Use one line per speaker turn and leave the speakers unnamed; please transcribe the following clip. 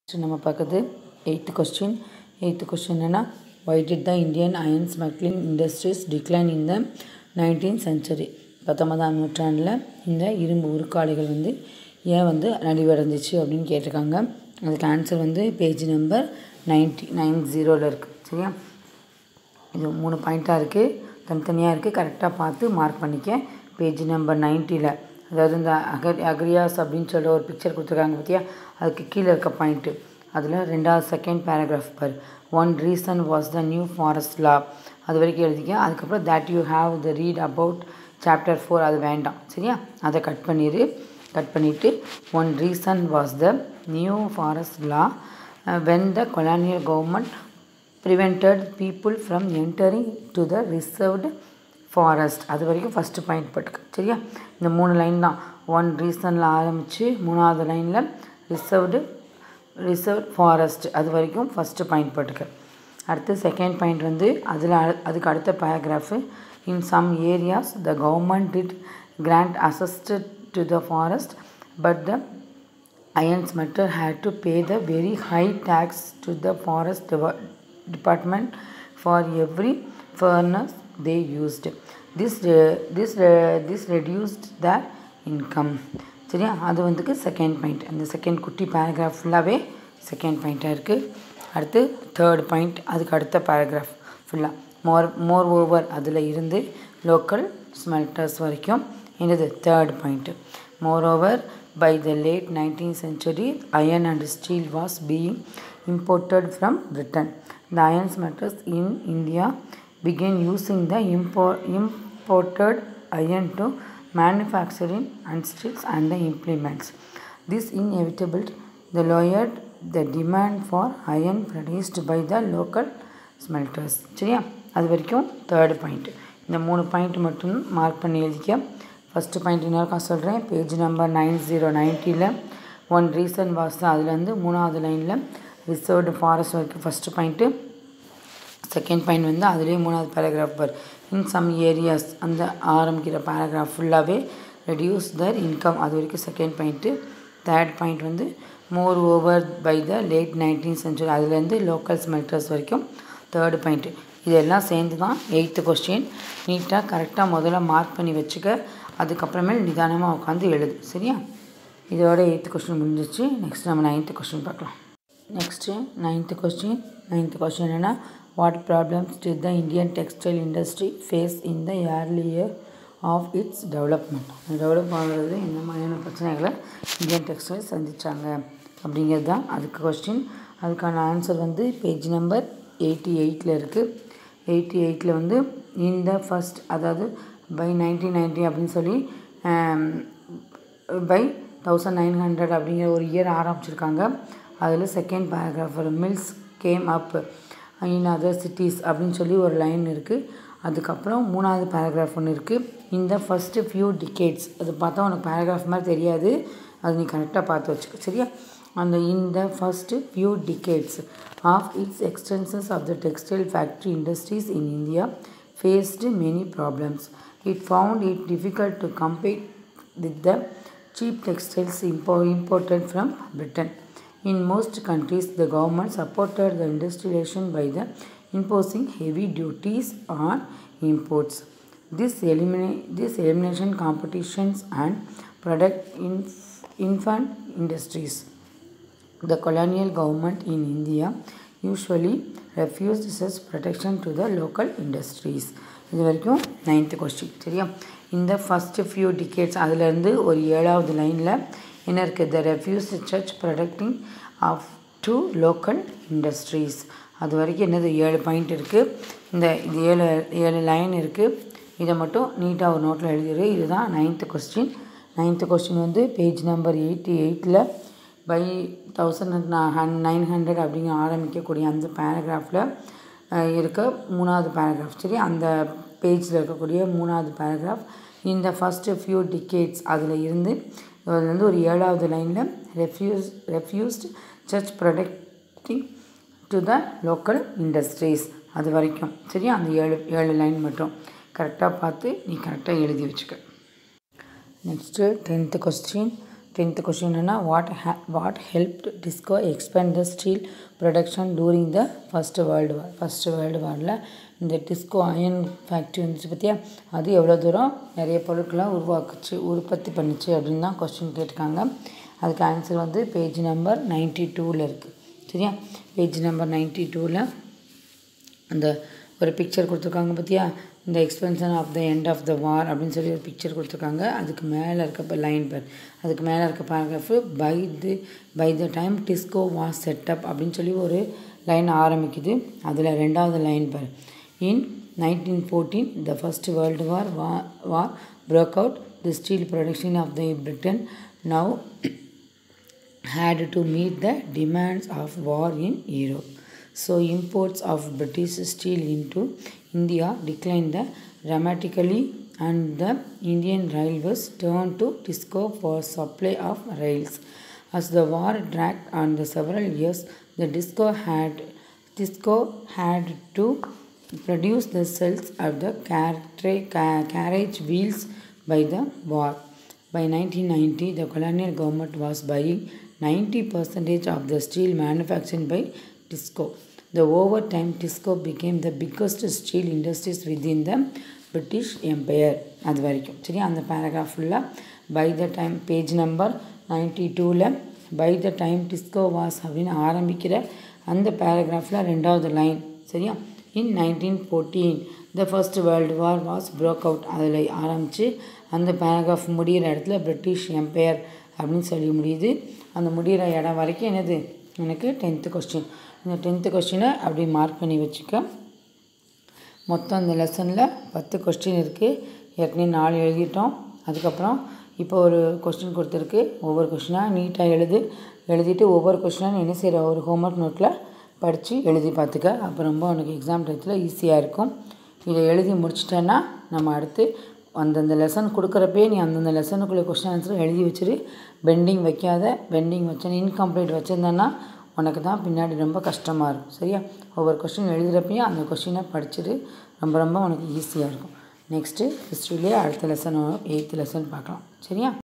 Next நம்ம பார்க்குறது eighth question eighth question என்னென்னா why did the Indian iron smelting industries decline in the nineteen century பத்தொன்பதாம் நூற்றாண்டில் இந்த இரும்பு உருக்காலைகள் வந்து ஏன் வந்து நலிவடைஞ்சிச்சு அப்படின்னு கேட்டிருக்காங்க அதுக்கு ஆன்சர் வந்து பேஜ் நம்பர் நைன்ட்டி நைன் ஜீரோவில் இருக்குது சரியா இது மூணு பாயிண்ட்டாக இருக்குது தனித்தனியாக இருக்குது கரெக்டாக பார்த்து மார்க் பண்ணிக்க பேஜ் நம்பர் நைன்ட்டியில் அதாவது இந்த அகர் அக்ரியாஸ் அப்படின்னு சொல்லிட்டு ஒரு பிக்சர் கொடுத்துருக்காங்க பார்த்தியா அதுக்கு கீழே இருக்க பாயிண்ட்டு அதில் ரெண்டாவது செகண்ட் பேராகிராஃப் பார் one reason was the new forest law அது வரைக்கும் எழுதிக்க அதுக்கப்புறம் that you have the read about chapter four அது வேண்டாம் சரியா அதை கட் பண்ணிடு கட் பண்ணிவிட்டு one reason was the new forest law when the colonial government prevented people from entering to the reserved forest அது வரைக்கும் ஃபஸ்ட்டு பாயிண்ட் போட்டுக்க சரியா இந்த மூணு லைன் தான் ஒன் ரீசனில் ஆரம்பித்து மூணாவது லைனில் ரிசர்வ்டு ரிசர்வ் ஃபாரஸ்ட் அது வரைக்கும் ஃபஸ்ட்டு பாயிண்ட் போட்டுக்க அடுத்து செகண்ட் பாயிண்ட் வந்து அதில் அதுக்கு அடுத்த paragraph in some areas the government did grant assisted to the forest but the iron smelter had to pay the very high tax to the forest department for every furnace they used. This, uh, this, uh, this reduced their income. சரியா அது வந்துக்கு second point அந்த second குட்டி paragraph ஃபுல்லாகவே second பாயிண்ட்டாக இருக்குது அடுத்து third point அதுக்கு அடுத்த பேராகிராஃப் ஃபுல்லாக மோர் மோர் ஓவர் அதில் இருந்து லோக்கல் ஸ்மெல்டர்ஸ் வரைக்கும் என்னது third point more over by the late 19th century iron and steel was being imported from britain the iron smelters in india began using the import, imported iron to manufacturing and steels and the implements this inevitable the lowered the demand for iron produced by the local smelters சரியா அது வரைக்கும் third point இந்த மூணு point மட்டும் mark பண்ணி எழுதிக்க first point இன்னொருக்கா சொல்கிறேன் பேஜ் நம்பர் நைன் ஜீரோ நைன்ட்டியில் ஒன் ரீசன் வாஸ் தான் அதுலேருந்து மூணாவது லைனில் ரிசர்வ்டு ஃபாரஸ்ட் வரைக்கும் ஃபஸ்ட்டு பாயிண்ட்டு செகண்ட் பாயிண்ட் வந்து அதுலேயே மூணாவது paragraph but in some areas அந்த ஆரம்பிக்கிற பேராகிராஃப் ஃபுல்லாகவே ரெடியூஸ் தர் இன்கம் அது வரைக்கும் செகண்ட் பாயிண்ட்டு தேர்ட் பாயிண்ட் வந்து more over by the late nineteen century அதுலேருந்து லோக்கல் ஸ்மெல்டர்ஸ் வரைக்கும் தேர்டு பாயிண்ட்டு இதெல்லாம் சேர்ந்து தான் எயித்து கொஸ்டின் நீட்டாக கரெக்டாக முதல்ல மார்க் பண்ணி வச்சுக்க அதுக்கப்புறமேல் நிதானமாக உட்காந்து எழுது சரியா இதோட எயித்து கொஸ்டின் முடிஞ்சிச்சு நெக்ஸ்ட் நம்ம நைன்த்து கொஸ்டின் பார்க்கலாம் next ninth question ninth question என்னென்னா what problems did the Indian textile industry face in the earlier of its development develop ஆகிறது இந்த மாதிரியான பிரச்சனைகளை இந்தியன் டெக்ஸ்டைல் சந்தித்தாங்க அப்படிங்கிறது தான் அதுக்கு கொஸ்டின் அதுக்கான ஆன்சர் வந்து பேஜ் நம்பர் எயிட்டி எயிட்டில் இருக்குது எயிட்டி எயிட்டில் வந்து இந்த ஃபஸ்ட் அதாவது பை நைன்டீன் நைன்ட்டி அப்படின்னு சொல்லி பை தௌசண்ட் நைன் ஹண்ட்ரட் அப்படிங்கிற ஒரு இயர் ஆரம்பிச்சிருக்காங்க அதில் செகண்ட் பேராகிராஃப் வரும் mills came up in other cities அப்படின்னு சொல்லி ஒரு லைன் இருக்குது அதுக்கப்புறம் மூணாவது பேராகிராஃப் ஒன்று இருக்குது இந்த ஃபஸ்ட்டு ஃபியூ டிகேட்ஸ் அது பார்த்தா உனக்கு பேராகிராஃப் மாதிரி தெரியாது அது நீ கரெக்டாக பார்த்து வச்சுக்க சரியா அந்த இந்த first few decades of its existence of the textile factory industries in India faced many problems. It found it difficult to compete with the cheap textiles imported from Britain. In most countries, the government supported the industrialization by the imposing heavy duties on imports. This, elimina- this elimination competitions and product inf- infant industries. The colonial government in India usually refused such protection to the local industries இது வரைக்கும் ninth question சரியா இந்த first few decades அதுலேருந்து ஒரு ஏழாவது லைனில் என்ன இருக்குது த ரெஃப்யூஸ் சர்ச் protecting of to local industries அது வரைக்கும் என்னது ஏழு பாயிண்ட் இருக்குது இந்த இது ஏழு ஏழு லைன் இருக்குது இதை மட்டும் நீட்டாக ஒரு நோட்டில் எழுதிடு இதுதான் நைன்த்து கொஸ்டின் நைன்த்து கொஸ்டின் வந்து பேஜ் நம்பர் எயிட்டி எயிட்டில் பை தௌசண்ட் நைன் ஹண்ட்ரட் அப்படிங்கிற ஆரம்பிக்கக்கூடிய அந்த பேராகிராஃபில் இருக்க மூணாவது பேராகிராஃப் சரி அந்த பேஜில் இருக்கக்கூடிய மூணாவது பேராகிராஃப் இந்த ஃபஸ்ட்டு ஃபியூ டிகேட்ஸ் அதில் இருந்து அதில் வந்து ஒரு ஏழாவது லைனில் ரெஃப்யூஸ் ரெஃப்யூஸ்ட் சர்ச் protecting to the local industries அது வரைக்கும் சரியா அந்த ஏழு ஏழு லைன் மட்டும் கரெக்டாக பார்த்து நீ கரெக்டாக எழுதி வச்சுக்க next tenth question tenth question என்னென்னா what hey what help TISCO expand the steel production during the first world war first world வாரில் இந்த டிஸ்கோ அயன் ஃபேக்ட்ரி வந்துச்சு பார்த்தியா அது எவ்வளோ தூரம் நிறைய பொருட்களை உருவாக்குச்சு உற்பத்தி பண்ணுச்சு அப்படின்னு தான் கொஸ்டின் கேட்டிருக்காங்க அதுக்கு ஆன்சர் வந்து பேஜ் நம்பர் நைன்ட்டி டூவில் இருக்குது சரியா பேஜ் நம்பர் நைன்ட்டி டூவில் அந்த ஒரு பிக்சர் கொடுத்துருக்காங்க பார்த்தியா இந்த expansion of the end of the war அப்படின்னு சொல்லி ஒரு பிக்சர் கொடுத்துருக்காங்க அதுக்கு மேலே இருக்க லைன் பேர் அதுக்கு மேலே இருக்க paragraph by the by the time TISCO was set up அப்படின்னு சொல்லி ஒரு லைன் ஆரம்பிக்குது அதில் ரெண்டாவது லைன் பேர் in nineteen fourteen the first world war வா war broke out the steel production of the Britain now had to meet the demands of war in Europe. So imports of British steel into India declined dramatically and the Indian railways turned to Tisco for supply of rails. As the war dragged on the several years, the Disco had Tisco had to produce the cells of the car- ca- carriage wheels by the war. By 1990, the colonial government was buying 90% of the steel manufactured by Tisco. The over time, Tisco became the biggest steel industries within the British Empire. அது வரைக்கும் சரி அந்த paragraph ஃபுல்லாக by the time page number ninety டூவில் by the time TISCO was அப்படின்னு ஆரம்பிக்கிற அந்த பேராகிராஃபில் ரெண்டாவது லைன் சரியா in nineteen fourteen the first world war was broke out அதில் ஆரம்பித்து அந்த பேராகிராஃப் முடிகிற இடத்துல பிரிட்டிஷ் எம்பையர் அப்படின்னு சொல்லி முடியுது அந்த முடிகிற இடம் வரைக்கும் என்னது எனக்கு டென்த்து கொஸ்டின் இந்த டென்த்து கொஸ்டினை அப்படி மார்க் பண்ணி வச்சுக்க மொத்தம் இந்த லெசனில் பத்து கொஸ்டின் இருக்குது ஏற்கனவே நாலு எழுதிட்டோம் அதுக்கப்புறம் இப்போ ஒரு கொஸ்டின் கொடுத்துருக்கு ஒவ்வொரு கொஸ்டினாக நீட்டாக எழுது எழுதிட்டு ஒவ்வொரு கொஸ்டினாக என்ன செய்கிற ஒரு ஹோம்ஒர்க் நோட்டில் படித்து எழுதி பார்த்துக்க அப்போ ரொம்ப உனக்கு எக்ஸாம் டயத்தில் ஈஸியாக இருக்கும் இதை எழுதி முடிச்சிட்டேன்னா நம்ம அடுத்து அந்தந்த லெசன் கொடுக்குறப்பே நீ அந்தந்த லெசனுக்குள்ளே கொஸ்டின் ஆன்சர் எழுதி வச்சிரு பெண்டிங் வைக்காத பெண்டிங் வச்சு இன்கம்ப்ளீட் வச்சுருந்தேன்னா உனக்கு தான் பின்னாடி ரொம்ப கஷ்டமாக இருக்கும் சரியா ஒவ்வொரு கொஸ்டின் எழுதுகிறப்பையும் அந்த கொஸ்டினை படிச்சுட்டு ரொம்ப ரொம்ப உனக்கு ஈஸியாக இருக்கும் நெக்ஸ்ட்டு ஹிஸ்ட்ரியிலே அடுத்த லெசன் எயித்து லெசன் பார்க்கலாம் சரியா